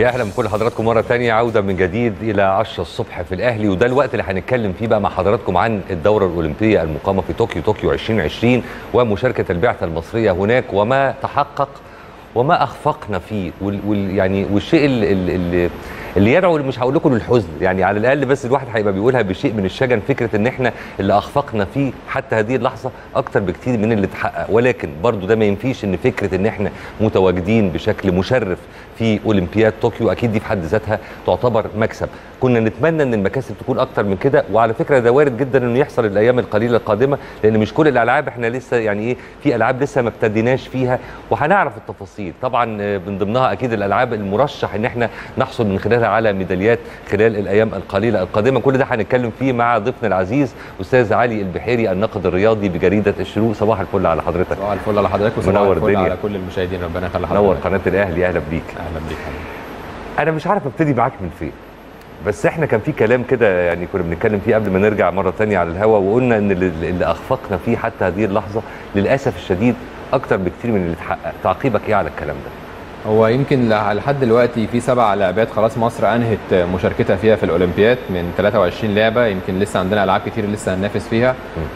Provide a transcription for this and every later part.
يا اهلا بكل حضراتكم مره تانية عوده من جديد الى 10 الصبح في الاهلي وده الوقت اللي هنتكلم فيه بقى مع حضراتكم عن الدوره الاولمبيه المقامه في طوكيو طوكيو 2020 ومشاركه البعثه المصريه هناك وما تحقق وما اخفقنا فيه وال وال يعني والشيء اللي, اللي, اللي يدعو مش هقول لكم للحزن يعني على الاقل بس الواحد هيبقى بيقولها بشيء من الشجن فكره ان احنا اللي اخفقنا فيه حتى هذه اللحظه اكتر بكتير من اللي اتحقق ولكن برضو ده ما ينفيش ان فكره ان احنا متواجدين بشكل مشرف في اولمبياد طوكيو اكيد دي في حد ذاتها تعتبر مكسب كنا نتمنى ان المكاسب تكون اكتر من كده وعلى فكره ده وارد جدا انه يحصل الايام القليله القادمه لان مش كل الالعاب احنا لسه يعني ايه في العاب لسه ما ابتديناش فيها وهنعرف التفاصيل طبعا من ضمنها اكيد الالعاب المرشح ان احنا نحصل من خلالها على ميداليات خلال الايام القليله القادمه كل ده هنتكلم فيه مع ضيفنا العزيز استاذ علي البحيري الناقد الرياضي بجريده الشروق صباح الفل على حضرتك صباح الفل على حضرتك وصباح منور الفل الدنيا. على كل المشاهدين ربنا يخلي حضرتك نور قناه الاهلي اهلا بيك اهلا بيك حبيبي انا مش عارف ابتدي معاك من فين بس احنا كان في كلام كده يعني كنا بنتكلم فيه قبل ما نرجع مره تانية على الهوا وقلنا ان اللي, اللي اخفقنا فيه حتى هذه اللحظه للاسف الشديد اكتر بكتير من اللي اتحقق تعقيبك ايه على الكلام ده هو يمكن ل- لحد دلوقتي في سبع لعبات خلاص مصر انهت مشاركتها فيها في الاولمبياد من 23 لعبه يمكن لسه عندنا العاب كتير لسه هننافس فيها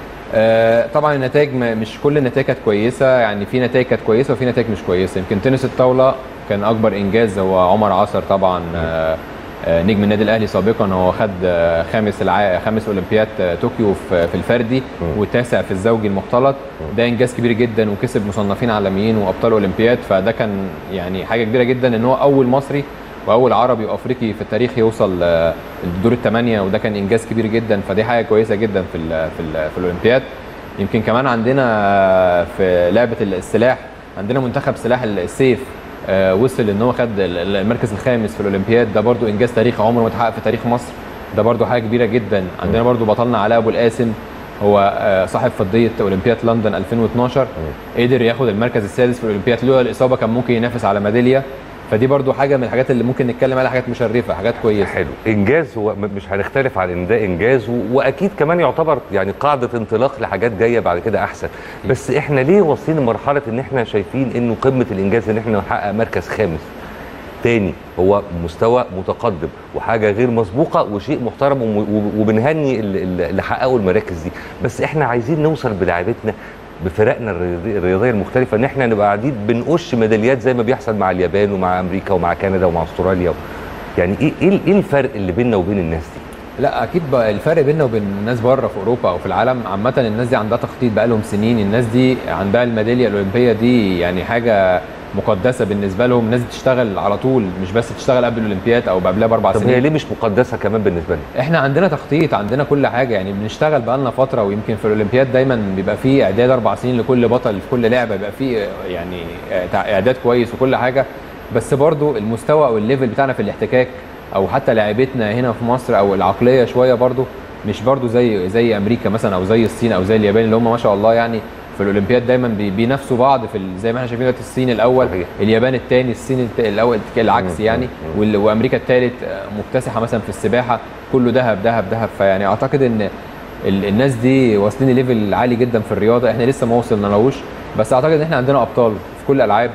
آه طبعا النتائج ما- مش كل النتائج كانت كويسه يعني في نتائج كانت كويسه وفي نتائج مش كويسه يمكن تنس الطاوله كان اكبر انجاز هو عمر عصر طبعا آه آه، نجم النادي الاهلي سابقا هو خد آه، خامس الع... خامس اولمبياد آه، طوكيو في في الفردي والتاسع في الزوجي المختلط ده انجاز كبير جدا وكسب مصنفين عالميين وابطال اولمبياد فده كان يعني حاجه كبيره جدا ان هو اول مصري واول عربي وافريقي في التاريخ يوصل آه، الدور الثمانيه وده كان انجاز كبير جدا فدي حاجه كويسه جدا في ال في ال في الاولمبياد يمكن كمان عندنا آه، في لعبه السلاح عندنا منتخب سلاح السيف آه، وصل ان هو خد ال- المركز الخامس في الاولمبياد ده برضو انجاز تاريخي عمره ما اتحقق في تاريخ مصر ده برضو حاجه كبيره جدا عندنا برضو بطلنا علاء ابو القاسم هو آه، صاحب فضيه اولمبياد لندن 2012 قدر ياخد المركز السادس في الاولمبياد لولا الاصابه كان ممكن ينافس على ميداليه فدي برضو حاجه من الحاجات اللي ممكن نتكلم عليها حاجات مشرفه حاجات كويسه حلو انجاز هو م- مش هنختلف على ان ده انجاز و- واكيد كمان يعتبر يعني قاعده انطلاق لحاجات جايه بعد كده احسن بس احنا ليه واصلين لمرحله ان احنا شايفين انه قمه الانجاز ان احنا نحقق مركز خامس تاني هو مستوى متقدم وحاجه غير مسبوقه وشيء محترم وم- و- وبنهني ال- ال- اللي حققوا المراكز دي بس احنا عايزين نوصل بلعبتنا بفرقنا الرياضي- الرياضيه المختلفه ان احنا نبقى قاعدين بنقش ميداليات زي ما بيحصل مع اليابان ومع امريكا ومع كندا ومع استراليا يعني ايه ايه ايه الفرق اللي بيننا وبين الناس دي؟ لا اكيد بقى الفرق بيننا وبين الناس بره في اوروبا او في العالم عامه الناس دي عندها تخطيط بقى لهم سنين الناس دي عندها الميداليه الاولمبيه دي يعني حاجه مقدسه بالنسبه لهم الناس بتشتغل على طول مش بس تشتغل قبل الاولمبياد او قبلها باربع طب سنين هي ليه مش مقدسه كمان بالنسبه لنا؟ احنا عندنا تخطيط عندنا كل حاجه يعني بنشتغل بقالنا فتره ويمكن في الاولمبياد دايما بيبقى فيه اعداد اربع سنين لكل بطل في كل لعبه بيبقى فيه يعني اعداد كويس وكل حاجه بس برضو المستوى او الليفل بتاعنا في الاحتكاك او حتى لعيبتنا هنا في مصر او العقليه شويه برضو مش برضو زي زي امريكا مثلا او زي الصين او زي اليابان اللي هم ما شاء الله يعني في الاولمبياد دايما بي- بينافسوا بعض في ال- زي ما احنا شايفين دلوقتي الصين الاول صحيح. اليابان الثاني الصين الت- الاول العكس يعني وال- وامريكا الثالث مكتسحه مثلا في السباحه كله ذهب ذهب ذهب فيعني اعتقد ان ال- الناس دي واصلين ليفل عالي جدا في الرياضه احنا لسه ما وصلنالهوش بس اعتقد ان احنا عندنا ابطال في كل الالعاب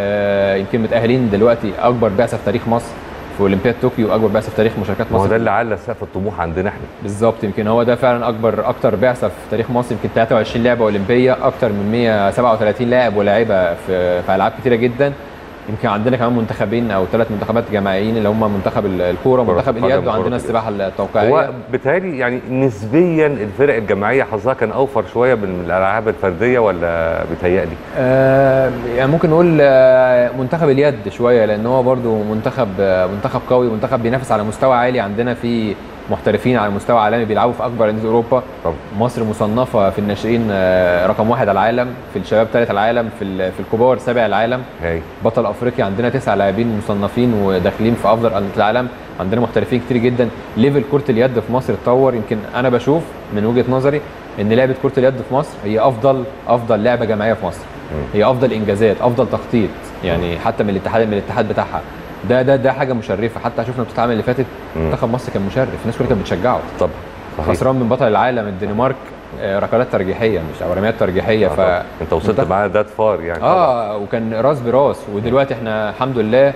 آه يمكن متاهلين دلوقتي اكبر بعثه في تاريخ مصر في اولمبياد طوكيو اكبر بعثه في تاريخ مشاركات ما هو مصر ده اللي علّى سقف الطموح عندنا احنا بالظبط يمكن هو ده فعلا اكبر اكتر بعثه في تاريخ مصر يمكن 23 لعبه اولمبيه اكتر من 137 لاعب ولاعيبه في في العاب كتيره جدا يمكن عندنا كمان منتخبين او ثلاث منتخبات جماعيين اللي هم منتخب ال- الكوره كرة ومنتخب القدم اليد وكرة وعندنا اليد. السباحه هو التوقيعيه بيتهيألي يعني نسبيا الفرق الجماعيه حظها كان اوفر شويه من الالعاب الفرديه ولا بيتهيألي؟ آه، يعني ممكن نقول آه، منتخب اليد شويه لان هو برضو منتخب آه، منتخب قوي منتخب بينافس على مستوى عالي عندنا في محترفين على مستوى عالمي بيلعبوا في اكبر انديه اوروبا طبعا. مصر مصنفه في الناشئين آه، رقم واحد على العالم في الشباب ثالث العالم في ال- في الكبار سابع العالم هاي بطل افريقيا عندنا تسع لاعبين مصنفين وداخلين في افضل انديه العالم عندنا محترفين كتير جدا ليفل كره اليد في مصر اتطور يمكن انا بشوف من وجهه نظري ان لعبه كره اليد في مصر هي افضل افضل لعبه جماعيه في مصر هي افضل انجازات افضل تخطيط يعني حتى من الاتحاد من الاتحاد بتاعها ده ده ده حاجه مشرفه حتى شفنا بطوله العالم اللي فاتت منتخب مصر كان مشرف الناس كلها كانت بتشجعه طبعا صحيح خسران من بطل العالم الدنمارك آه، ركلات ترجيحيه مش او رميات ترجيحيه آه ف طبعاً. انت وصلت منتخب- معاه ذات فار يعني طبعاً. اه وكان راس براس ودلوقتي احنا الحمد لله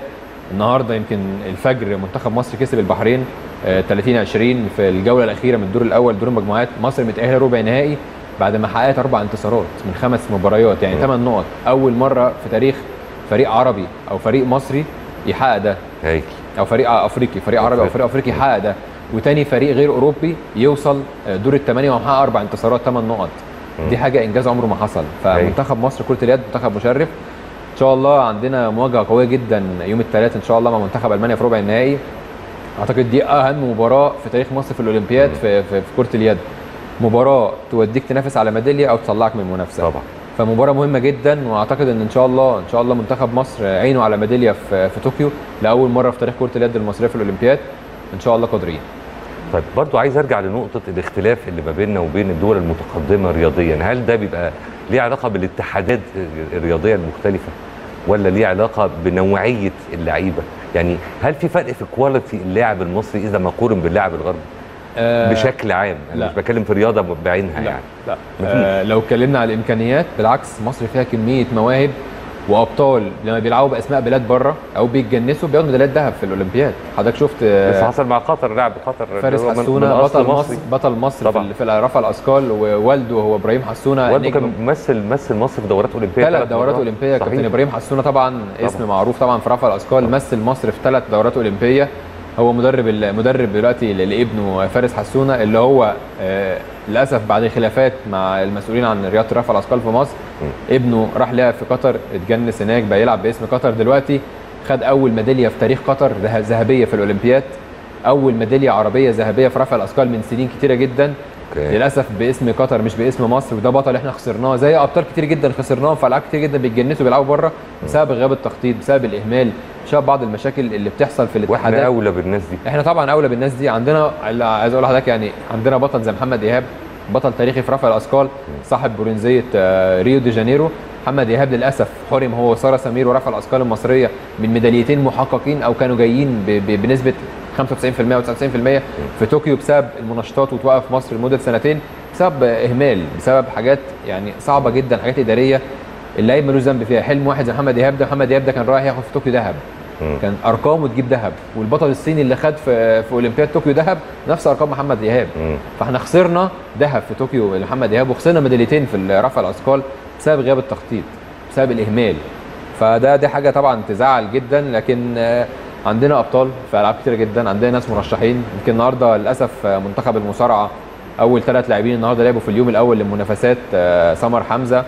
النهارده يمكن الفجر منتخب مصر كسب البحرين آه، 30 20 في الجوله الاخيره من الدور الاول دور المجموعات مصر متاهله ربع نهائي بعد ما حققت اربع انتصارات من خمس مباريات يعني مم. 8 نقط اول مره في تاريخ فريق عربي او فريق مصري يحقق ده هايل او فريق افريقي فريق عربي او أفريقي. فريق افريقي يحقق ده وتاني فريق غير اوروبي يوصل آه، دور الثمانيه ومحقق اربع انتصارات ثمان نقط مم. دي حاجه انجاز عمره ما حصل أيوة. فمنتخب مصر كره اليد منتخب مشرف ان شاء الله عندنا مواجهه قويه جدا يوم الثلاث ان شاء الله مع منتخب المانيا في ربع النهائي اعتقد دي اهم مباراه في تاريخ مصر في الاولمبياد مم. في, في, في كره اليد مباراه توديك تنافس على ميداليه او تطلعك من المنافسه طبعا فمباراه مهمه جدا واعتقد ان ان شاء الله ان شاء الله منتخب مصر عينه على ميداليه في, في طوكيو لاول مره في تاريخ كره اليد المصريه في الاولمبياد ان شاء الله قادرين طيب برضو عايز ارجع لنقطه الاختلاف اللي ما بيننا وبين الدول المتقدمه رياضيا هل ده بيبقى ليه علاقه بالاتحادات الرياضيه المختلفه ولا ليه علاقه بنوعيه اللعيبه يعني هل في فرق في كواليتي اللاعب المصري اذا ما قورن باللاعب الغربي آه، بشكل عام انا لا. مش بتكلم في رياضه بعينها لا يعني لا مفيش. آه لو اتكلمنا على الامكانيات بالعكس مصر فيها كميه مواهب وابطال لما بيلعبوا باسماء بلاد بره او بيتجنسوا بياخدوا ميداليات ذهب في الاولمبياد حضرتك شفت آه، لسه حصل مع قطر لاعب قطر فارس اللي هو من- حسونه من أصل بطل مصر مصري. بطل مصر في, طبعا. ال- في رفع الاثقال ووالده هو ابراهيم حسونه والده نجم كان ممثل مثل مصر في دورات اولمبيه ثلاث دورات مرات. اولمبيه صحيح. كابتن ابراهيم حسونه طبعا اسم طبعا. معروف طبعا في رفع الاثقال مثل مصر في ثلاث دورات اولمبيه هو مدرب المدرب دلوقتي ل- لابنه فارس حسونه اللي هو آه، للاسف بعد خلافات مع المسؤولين عن رياضه رفع الاثقال في مصر ابنه راح لعب في قطر اتجنس هناك بقى يلعب باسم قطر دلوقتي خد اول ميداليه في تاريخ قطر ذه- ذهبيه في الاولمبياد اول ميداليه عربيه ذهبيه في رفع الاثقال من سنين كتيره جدا أوكي. للاسف باسم قطر مش باسم مصر وده بطل احنا خسرناه زي ابطال كتير جدا خسرناهم في العاب كتير جدا بيتجنسوا بيلعبوا بره بسبب غياب التخطيط بسبب الاهمال بسبب بعض المشاكل اللي بتحصل في واحنا الاتحادات اولى بالناس دي احنا طبعا اولى بالناس دي عندنا اللي عايز اقول لحضرتك يعني عندنا بطل زي محمد ايهاب بطل تاريخي في رفع الاثقال صاحب برونزيه آه، ريو دي جانيرو محمد ايهاب للاسف حرم هو وساره سمير ورفع الاثقال المصريه من ميداليتين محققين او كانوا جايين ب- ب- بنسبه 95% و 99% في طوكيو بسبب المناشطات وتوقف مصر لمده سنتين بسبب اهمال بسبب حاجات يعني صعبه جدا حاجات اداريه اللعيب ملوش ذنب فيها حلم واحد زي محمد ايهاب ده محمد ايهاب ده كان رايح ياخد في طوكيو ذهب مم. كان ارقامه تجيب ذهب والبطل الصيني اللي خد في في اولمبياد طوكيو ذهب نفس ارقام محمد ايهاب مم. فاحنا خسرنا ذهب في طوكيو لمحمد ايهاب وخسرنا ميداليتين في رفع الاثقال بسبب غياب التخطيط بسبب الاهمال فده دي حاجه طبعا تزعل جدا لكن آه، عندنا ابطال في العاب كتير جدا عندنا ناس مرشحين يمكن النهارده للاسف آه، منتخب المصارعه اول ثلاث لاعبين النهارده لعبوا في اليوم الاول للمنافسات آه، سمر حمزه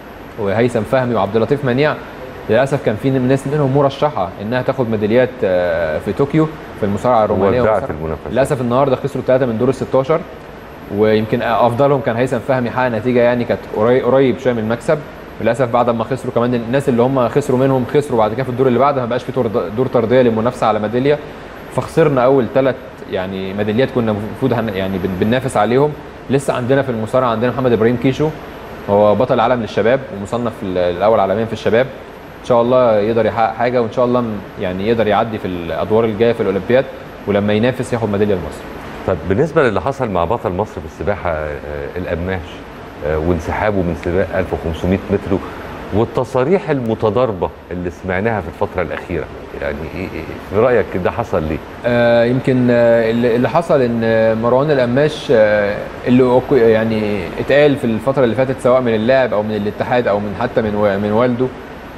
وهيثم فهمي وعبد اللطيف منيع للاسف كان في ناس منهم مرشحه انها تاخد ميداليات آه، في طوكيو في المصارعه الرومانيه ودعت والمصارعة. المنافسه للاسف النهارده خسروا ثلاثه من دور ال 16 ويمكن افضلهم كان هيثم فهمي حقق نتيجه يعني كانت قريب قريب شويه من المكسب للاسف بعد ما خسروا كمان الناس اللي هم خسروا منهم خسروا بعد كده في الدور اللي بعده ما بقاش في دور دور طرديه للمنافسه على ميداليه فخسرنا اول ثلاث يعني ميداليات كنا المفروض هن- يعني بن- بننافس عليهم لسه عندنا في المصارعه عندنا محمد ابراهيم كيشو هو بطل العالم للشباب ومصنف ال- الاول عالميا في الشباب ان شاء الله يقدر يحقق حاجه وان شاء الله م- يعني يقدر يعدي في الادوار الجايه في الاولمبياد ولما ينافس ياخد ميداليه لمصر طب بالنسبه للي حصل مع بطل مصر في السباحه آه، القماش آه، وانسحابه من سباق 1500 متر والتصاريح المتضاربه اللي سمعناها في الفتره الاخيره يعني إيه- إيه- في رايك ده حصل ليه؟ آه، يمكن آه، اللي اللي حصل ان آه، مروان القماش آه، اللي أوك- يعني اتقال في الفتره اللي فاتت سواء من اللاعب او من الاتحاد او من حتى من و- من والده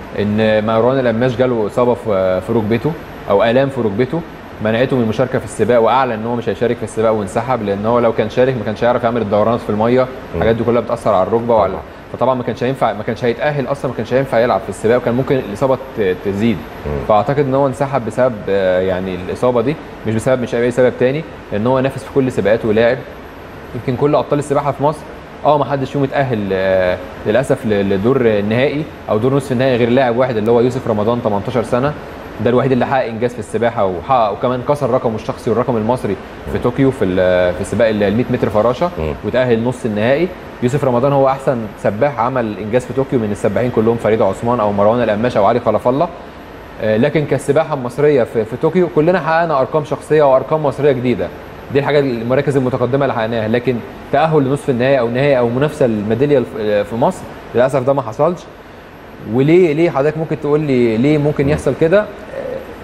ان مروان القماش جاله اصابه في في ركبته او الام في ركبته منعته من المشاركه في السباق واعلن ان هو مش هيشارك في السباق وانسحب لان هو لو كان شارك ما كانش هيعرف يعمل الدورانات في الميه الحاجات دي كلها بتاثر على الركبه وعلى طبعا. فطبعا ما كانش هينفع ما كانش هيتاهل اصلا ما كانش هينفع يلعب في السباق وكان ممكن الاصابه ت- تزيد مم. فاعتقد ان هو انسحب بسبب آه، يعني الاصابه دي مش بسبب مش اي سبب تاني لان هو نافس في كل سباقاته ولاعب يمكن كل ابطال السباحه في مصر اه ما حدش فيهم اتاهل آه، للاسف ل- لدور النهائي او دور نصف النهائي غير لاعب واحد اللي هو يوسف رمضان 18 سنه ده الوحيد اللي حقق انجاز في السباحه وحقق وكمان كسر رقمه الشخصي والرقم المصري في طوكيو في ال- في سباق ال 100 متر فراشه مم. وتاهل نص النهائي يوسف رمضان هو احسن سباح عمل انجاز في طوكيو من السباحين كلهم فريد عثمان او مروان القماش او علي خلف الله آه، لكن كالسباحه المصريه في, في طوكيو كلنا حققنا ارقام شخصيه وارقام مصريه جديده دي الحاجات المراكز المتقدمه اللي حققناها لكن تاهل لنصف النهائي او نهائي او منافسه الميداليه الف- في مصر للاسف ده ما حصلش وليه ليه حضرتك ممكن تقول لي ليه ممكن يحصل كده آه،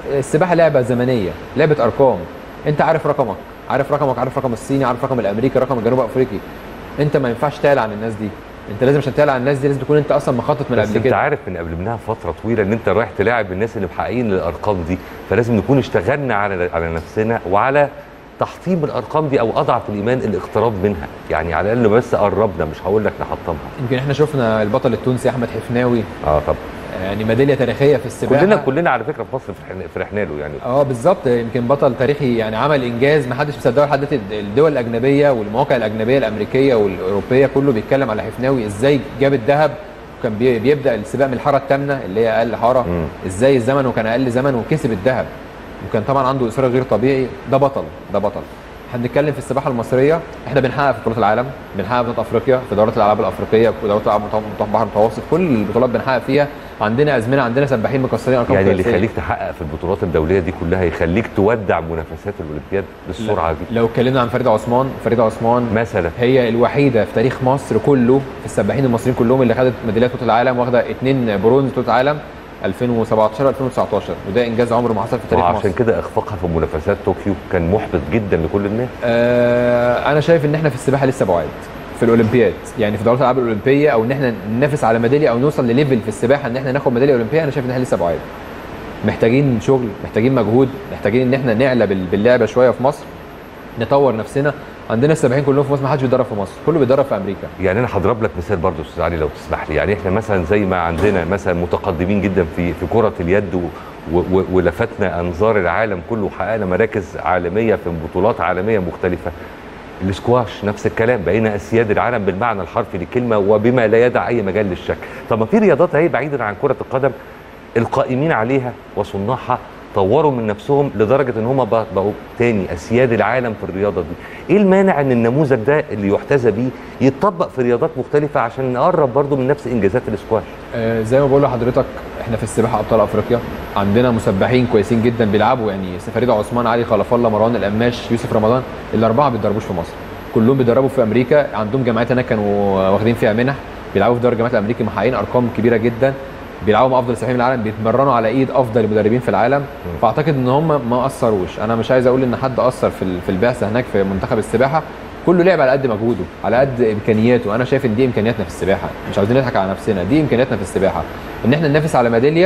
السباحه لعبه زمنيه لعبه ارقام انت عارف رقمك عارف رقمك عارف رقم الصيني عارف رقم الامريكي رقم الجنوب افريقي انت ما ينفعش تعلى عن الناس دي انت لازم عشان تعلى عن الناس دي لازم تكون انت اصلا مخطط من بس قبل انت كده عارف من قبل منها فتره طويله ان انت رايح تلاعب الناس اللي محققين الارقام دي فلازم نكون اشتغلنا على على نفسنا وعلى تحطيم الارقام دي او اضعف الايمان الاقتراب منها يعني على الاقل بس قربنا مش هقول لك نحطمها يمكن احنا شفنا البطل التونسي احمد حفناوي اه طب يعني ميداليه تاريخيه في السباحه كلنا كلنا على فكره في مصر فرحنا- فرحنا له يعني اه بالظبط يمكن بطل تاريخي يعني عمل انجاز ما حدش مصدقه لحد دلوقتي الدول الاجنبيه والمواقع الاجنبيه الامريكيه والاوروبيه كله بيتكلم على حفناوي ازاي جاب الذهب وكان بي- بيبدا السباق من الحاره الثامنه اللي هي اقل حاره مم. ازاي الزمن وكان اقل زمن وكسب الذهب وكان طبعا عنده اصرار غير طبيعي ده بطل ده بطل احنا بنتكلم في السباحه المصريه احنا بنحقق في بطولات العالم بنحقق في بطولات افريقيا في دورات الالعاب الافريقيه في دورات العاب متوسط البحر المتوسط كل البطولات بنحقق فيها عندنا ازمنه عندنا سباحين مكسرين ارقام يعني اللي قياسية. يخليك تحقق في البطولات الدوليه دي كلها يخليك تودع منافسات الاولمبياد بالسرعه دي لو اتكلمنا عن فريده عثمان فريده عثمان مثلا هي الوحيده في تاريخ مصر كله في السباحين المصريين كلهم اللي خدت ميداليات بطوله العالم واخده اثنين برونز بطوله العالم 2017 2019 وده انجاز عمره ما حصل في تاريخ وعشان مصر كده اخفاقها في منافسات طوكيو كان محبط جدا لكل الناس آه انا شايف ان احنا في السباحه لسه بعاد في الاولمبياد يعني في دورات الالعاب الاولمبيه او ان احنا ننافس على ميداليه او نوصل لليفل في السباحه ان احنا ناخد ميداليه اولمبيه انا شايف ان احنا لسه بعاد محتاجين شغل محتاجين مجهود محتاجين ان احنا نعلى بال- باللعبه شويه في مصر نطور نفسنا عندنا السباحين كلهم في مصر ما حدش بيتدرب في مصر كله بيتدرب في امريكا يعني انا هضرب لك مثال برضه استاذ علي لو تسمح لي يعني احنا مثلا زي ما عندنا مثلا متقدمين جدا في في كره اليد و و و ولفتنا انظار العالم كله وحققنا مراكز عالميه في بطولات عالميه مختلفه الاسكواش نفس الكلام بقينا اسياد العالم بالمعنى الحرفي للكلمه وبما لا يدع اي مجال للشك طب ما في رياضات اهي بعيدا عن كره القدم القائمين عليها وصناعها طوروا من نفسهم لدرجه ان هم بق- بقوا تاني اسياد العالم في الرياضه دي ايه المانع ان النموذج ده اللي يحتذى بيه يتطبق في رياضات مختلفه عشان نقرب برضو من نفس انجازات الاسكواش آه، زي ما بقول لحضرتك احنا في السباحه ابطال افريقيا عندنا مسبحين كويسين جدا بيلعبوا يعني فريده عثمان علي خلف الله مروان القماش يوسف رمضان الاربعه ما بيتدربوش في مصر كلهم بيتدربوا في امريكا عندهم جامعات هناك كانوا واخدين فيها منح بيلعبوا في دوري الجامعات الامريكي محققين ارقام كبيره جدا بيلعبوا مع افضل سباحين العالم بيتمرنوا على ايد افضل المدربين في العالم فاعتقد ان هم ما قصروش انا مش عايز اقول ان حد قصر في ال- في البعثه هناك في منتخب السباحه كله لعب على قد مجهوده على قد امكانياته انا شايف ان دي امكانياتنا في السباحه مش عاوزين نضحك على نفسنا دي امكانياتنا في السباحه ان احنا ننافس على ميداليه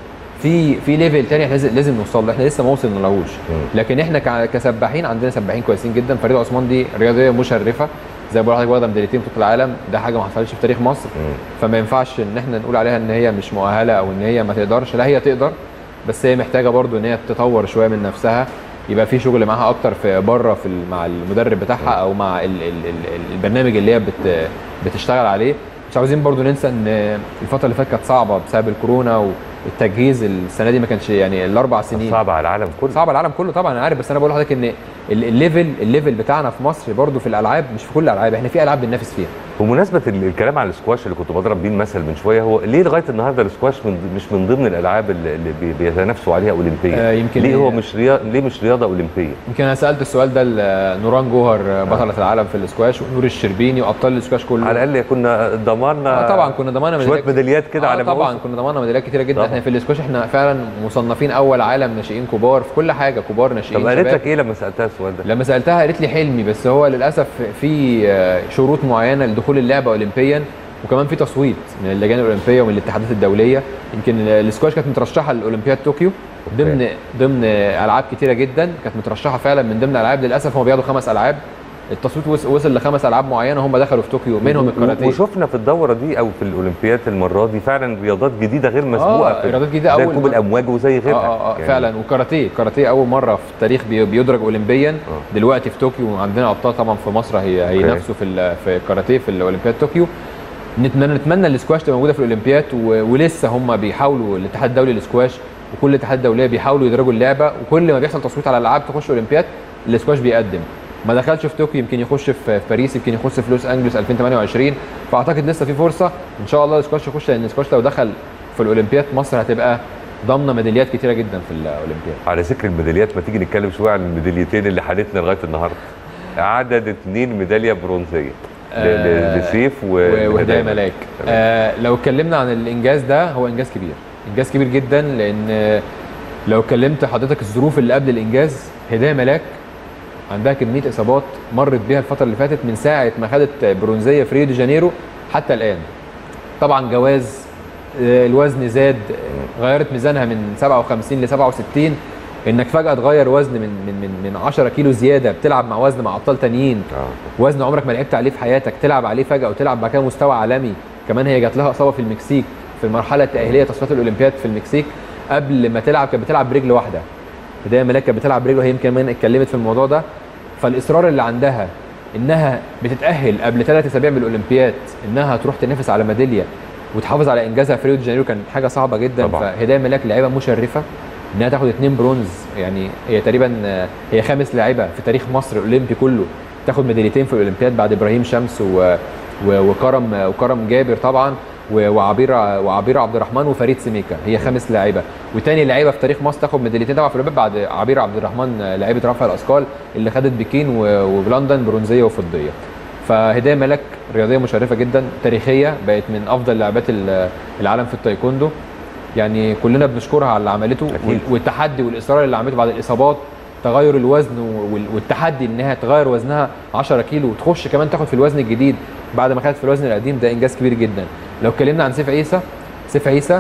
في في ليفل تاني احنا لازم لازم نوصل له احنا لسه ما وصلنالهوش لكن احنا ك- كسباحين عندنا سباحين كويسين جدا فريده عثمان دي رياضيه مشرفه زي ما بقول لحضرتك واخده ميداليتين في بطوله العالم ده حاجه ما حصلتش في تاريخ مصر فما ينفعش ان احنا نقول عليها ان هي مش مؤهله او ان هي ما تقدرش لا هي تقدر بس هي محتاجه برضو ان هي تطور شويه من نفسها يبقى في شغل معاها اكتر في بره في ال- مع المدرب بتاعها او مع ال ال ال البرنامج اللي هي بت بتشتغل عليه مش عاوزين برضو ننسى ان الفتره اللي فاتت كانت صعبه بسبب الكورونا والتجهيز السنه دي ما كانش يعني الاربع سنين صعب على العالم كله صعب على العالم كله طبعا انا عارف بس انا بقول لحضرتك ان ال- الليفل الليفل بتاعنا في مصر برضو في الالعاب مش في كل الالعاب احنا في العاب بننافس فيها بمناسبه ال- الكلام عن السكواش اللي كنت بضرب بيه المثل من شويه هو ليه لغايه النهارده السكواش من مش من ضمن الالعاب اللي اللي بي- بيتنافسوا عليها اولمبيا آه، يمكن ليه هي- هو مش رياضه ليه مش رياضه اولمبيه يمكن انا سالت السؤال ده لنوران جوهر بطله العالم في الاسكواش ونور الشربيني وابطال الاسكواش كله على الاقل كنا ضمننا آه طبعا كنا ضماننا شويه ميداليات ميداليات كده آه على ما طبعا وصل. كنا ضماننا ميداليات كتيره جدا طبعاً. احنا في الاسكواش احنا فعلا مصنفين اول عالم ناشئين كبار في كل حاجه كبار ناشئين طب قالت شباب. لك ايه لما سالتها السؤال ده؟ لما سالتها قالت لي حلمي بس هو للاسف في آه، شروط معينه لدخول اللعبه اولمبيا وكمان في تصويت من اللجان الاولمبيه ومن الاتحادات الدوليه يمكن الاسكواش كانت مترشحه لاولمبياد طوكيو ضمن ضمن العاب كتيره جدا كانت مترشحه فعلا من ضمن الالعاب للاسف هم بياخدوا خمس العاب التصويت وص- وصل لخمس العاب معينه هم دخلوا في طوكيو منهم و- الكاراتيه وشفنا في الدوره دي او في الاولمبياد المره دي فعلا رياضات جديده غير مسبوقه آه، في رياضات جديدة زي أول ركوب مرة. الامواج وزي غيرها اه اه, آه يعني فعلا وكاراتيه كاراتيه اول مره في التاريخ بي- بيدرج اولمبيا آه. دلوقتي في طوكيو عندنا ابطال طبعا في مصر هي هينافسوا في ال- في الكاراتيه في الاولمبياد طوكيو نتمنى نتمنى الاسكواش تبقى موجوده في الاولمبياد و- ولسه هم بيحاولوا الاتحاد الدولي للاسكواش وكل الاتحاد الدوليه بيحاولوا يدرجوا اللعبه وكل ما بيحصل تصويت على الالعاب تخش اولمبياد الاسكواش بيقدم ما دخلش في طوكيو يمكن يخش في في باريس يمكن يخش في لوس انجلوس 2028 فاعتقد لسه في فرصه ان شاء الله الاسكواش يخش لان الاسكواش لو دخل في الاولمبياد مصر هتبقى ضامنه ميداليات كتيره جدا في الاولمبياد على ذكر الميداليات ما تيجي نتكلم شويه عن الميداليتين اللي حالتنا لغايه النهارده عدد اثنين ميداليه برونزيه ل- ل- آه، لسيف و- و- وهدايا ملاك. ملاك تمام. آه لو اتكلمنا عن الانجاز ده هو انجاز كبير انجاز كبير جدا لان آه، لو اتكلمت حضرتك الظروف اللي قبل الانجاز هدايه ملاك عندها كميه اصابات مرت بيها الفتره اللي فاتت من ساعه ما خدت برونزيه في ريو دي جانيرو حتى الان طبعا جواز آه، الوزن زاد آه، غيرت ميزانها من 57 ل 67 انك فجاه تغير وزن من من من من 10 كيلو زياده بتلعب مع وزن مع ابطال تانيين اه وزن عمرك ما لعبت عليه في حياتك تلعب عليه فجاه وتلعب بعد كده مستوى عالمي كمان هي جات لها اصابه في المكسيك في المرحله التاهيليه تصفيات الاولمبياد في المكسيك قبل ما تلعب كانت بتلعب برجل واحده بدايه ملاك كانت بتلعب برجل وهي يمكن كمان اتكلمت في الموضوع ده فالاصرار اللي عندها انها بتتاهل قبل ثلاث اسابيع من الاولمبياد انها تروح تنافس على ميداليه وتحافظ على انجازها في ريو دي جانيرو كان حاجه صعبه جدا طبعاً. فهدايه ملاك لعيبه مشرفه انها تاخد اثنين برونز يعني هي تقريبا آه، هي خامس لاعبه في تاريخ مصر الاولمبي كله تاخد ميداليتين في الاولمبياد بعد ابراهيم شمس و... و... وكرم وكرم جابر طبعا و- وعبير وعبير عبد الرحمن وفريد سميكه هي خامس لاعيبه وتاني لاعيبه في تاريخ مصر تاخد ميداليتين طبعا في الاولمبياد بعد عبير عبد الرحمن آه، لاعيبه رفع الاثقال اللي خدت بكين و- ولندن برونزيه وفضيه فهدايه ملك رياضيه مشرفه جدا تاريخيه بقت من افضل لاعبات ال- العالم في التايكوندو يعني كلنا بنشكرها على اللي عملته أكيد. وال- والتحدي والاصرار اللي عملته بعد الاصابات تغير الوزن وال- والتحدي انها تغير وزنها 10 كيلو وتخش كمان تاخد في الوزن الجديد بعد ما خدت في الوزن القديم ده انجاز كبير جدا لو اتكلمنا عن سيف عيسى سيف عيسى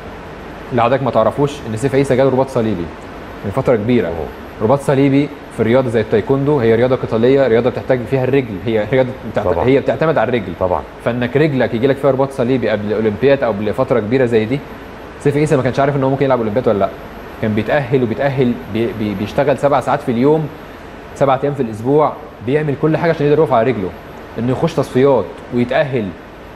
اللي حضرتك ما تعرفوش ان سيف عيسى جاله رباط صليبي من فتره كبيره رباط صليبي في رياضه زي التايكوندو هي رياضه قتاليه رياضه بتحتاج فيها الرجل هي رياضه بتعت... طبعاً. هي بتعتمد على الرجل طبعا فانك رجلك يجي لك فيها رباط صليبي قبل الاولمبياد او قبل فتره كبيره زي دي سيف عيسى ما كانش عارف ان هو ممكن يلعب اولمبياد ولا لا كان بيتاهل وبيتاهل بي بي بيشتغل سبع ساعات في اليوم سبع ايام في الاسبوع بيعمل كل حاجه عشان يقدر يقف على رجله انه يخش تصفيات ويتاهل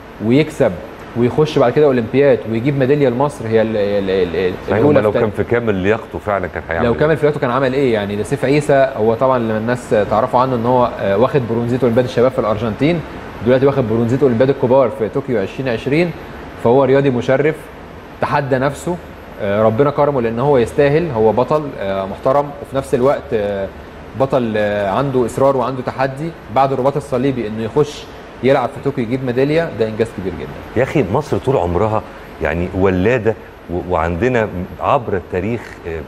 ويكسب ويخش بعد كده اولمبياد ويجيب ميداليه لمصر هي ال- ال- ال- صحيح الاولى لو في كان في كامل لياقته فعلا كان هيعمل لو إيه؟ كامل فيلاته كان عمل ايه يعني ده سيف عيسى هو طبعا لما الناس تعرفوا عنه ان هو آه، واخد برونزيه اولمبياد الشباب في الارجنتين دلوقتي واخد برونزيه اولمبياد الكبار في طوكيو 2020 فهو رياضي مشرف تحدى نفسه آه، ربنا كرمه لان هو يستاهل هو بطل آه، محترم وفي نفس الوقت آه، بطل آه، عنده اصرار وعنده تحدي بعد الرباط الصليبي انه يخش يلعب في طوكيو يجيب ميداليه ده انجاز كبير جدا يا اخي مصر طول عمرها يعني ولاده و- وعندنا عبر التاريخ آه،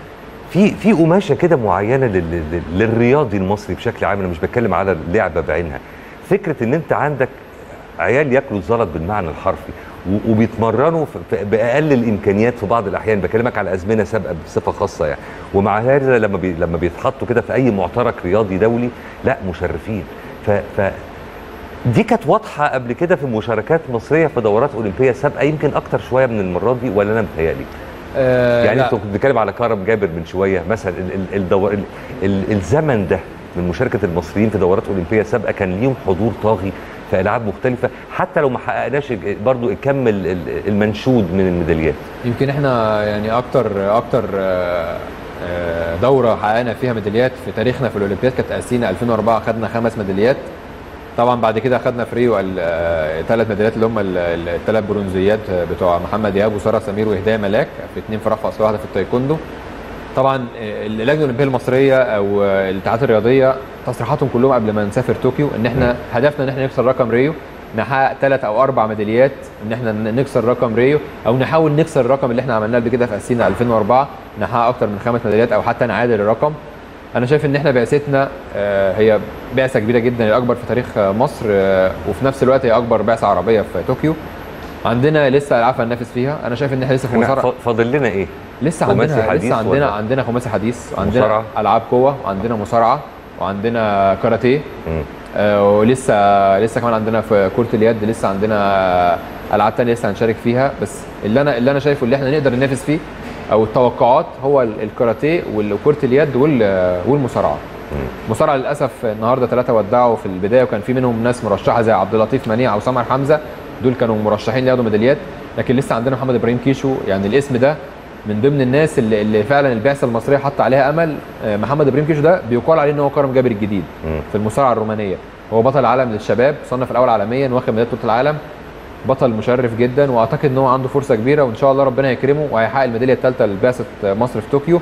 في في قماشه كده معينه لل- لل- للرياضي المصري بشكل عام انا مش بتكلم على اللعبه بعينها فكره ان انت عندك عيال ياكلوا الزلط بالمعنى الحرفي و- وبيتمرنوا في- في- باقل الامكانيات في بعض الاحيان بكلمك على ازمنه سابقه بصفه خاصه يعني ومع هذا لما بي لما بيتحطوا كده في اي معترك رياضي دولي لا مشرفين ف, ف دي كانت واضحه قبل كده في مشاركات مصريه في دورات اولمبيه سابقه يمكن اكتر شويه من المره دي ولا انا متهيألي آه يعني لا. انت كنت بتتكلم على كرم جابر من شويه مثلا ال ال الدور ال ال الزمن ده من مشاركه المصريين في دورات اولمبيه سابقه كان ليهم حضور طاغي في العاب مختلفه حتى لو ما حققناش برضو الكم ال- ال- المنشود من الميداليات يمكن احنا يعني اكتر اكتر آه، آه، دوره حققنا فيها ميداليات في تاريخنا في الاولمبياد كانت اسينا 2004 خدنا خمس ميداليات طبعا بعد كده خدنا في ريو الثلاث ميداليات اللي هم الثلاث برونزيات بتوع محمد ايهاب وساره سمير وهدايه ملاك في اثنين في رفع اصل واحده في التايكوندو طبعا آه، اللجنه الاولمبيه المصريه او آه، الاتحادات الرياضيه تصريحاتهم كلهم قبل ما نسافر طوكيو ان احنا هدفنا ان احنا نكسر رقم ريو نحقق ثلاث او اربع ميداليات ان احنا ن- نكسر رقم ريو او نحاول نكسر الرقم اللي احنا عملناه قبل كده في اسينا 2004 نحقق اكتر من خمس ميداليات او حتى نعادل الرقم انا شايف ان احنا بعثتنا آه، هي بعثه كبيره جدا هي الاكبر في تاريخ آه، مصر آه، وفي نفس الوقت هي اكبر بعثه عربيه في طوكيو عندنا لسه العاب هننافس فيها انا شايف ان احنا لسه في احنا مصارعه ف- فاضل لنا ايه لسه خماسي عندنا حديث لسه عندنا ولا؟ عندنا خماسي حديث وعندنا مصارعة؟ العاب قوه وعندنا مصارعه وعندنا كاراتيه مم. آه، ولسه لسه كمان عندنا في كره اليد لسه عندنا العاب تانية لسه هنشارك فيها بس اللي انا اللي انا شايفه اللي احنا نقدر ننافس فيه او التوقعات هو ال- الكاراتيه وال- وكره اليد وال- والمصارعه مصارعه للاسف النهارده ثلاثه ودعوا في البدايه وكان في منهم ناس مرشحه زي عبد اللطيف منيع او سمر حمزه دول كانوا مرشحين ياخدوا ميداليات لكن لسه عندنا محمد ابراهيم كيشو يعني الاسم ده من ضمن الناس اللي, اللي فعلا البعثه المصريه حط عليها امل آه، محمد ابراهيم كيشو ده بيقال عليه ان هو كرم جابر الجديد مم. في المصارعه الرومانيه هو بطل العالم للشباب صنف الاول عالميا واخد ميداليه بطوله العالم بطل مشرف جدا واعتقد ان هو عنده فرصه كبيره وان شاء الله ربنا يكرمه وهيحقق الميداليه الثالثه لبعثه مصر في طوكيو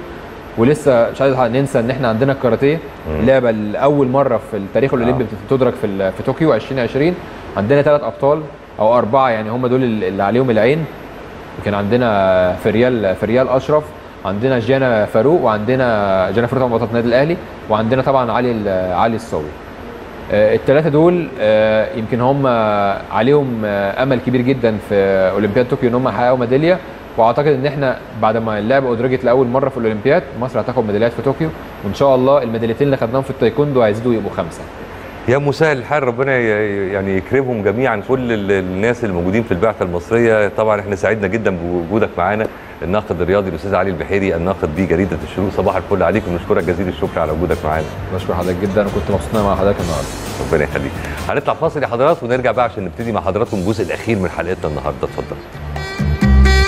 ولسه مش عايز ننسى ان احنا عندنا الكاراتيه لعبه لاول مره في التاريخ الاولمبي بتدرك في ال- في طوكيو 2020 عندنا ثلاث ابطال او اربعه يعني هم دول اللي عليهم العين كان عندنا فريال فريال اشرف عندنا جانا فاروق وعندنا جانا فاروق طبعا بطله النادي الاهلي وعندنا طبعا علي ال- علي الصاوي الثلاثه دول آه، يمكن هم عليهم آه، امل كبير جدا في اولمبياد طوكيو ان هم يحققوا ميداليه واعتقد ان احنا بعد ما اللعبه ادرجت لاول مره في الاولمبياد مصر هتاخد ميداليات في طوكيو وان شاء الله الميداليتين اللي خدناهم في التايكوندو هيزيدوا يبقوا خمسه يا مسهل الحال ربنا ي- يعني يكرمهم جميعا كل ال- الناس الموجودين في البعثه المصريه طبعا احنا سعدنا جدا بوجودك معانا الناقد الرياضي الاستاذ علي البحيري الناقد بجريده الشروق صباح الفل عليك ونشكرك جزيل الشكر على وجودك معانا بشكر حضرتك جدا وكنت مبسوط إن أنا مع حضرتك النهارده ربنا يخليك هنطلع فاصل يا حضرات ونرجع بقى عشان نبتدي مع حضراتكم الجزء الاخير من حلقتنا النهارده اتفضل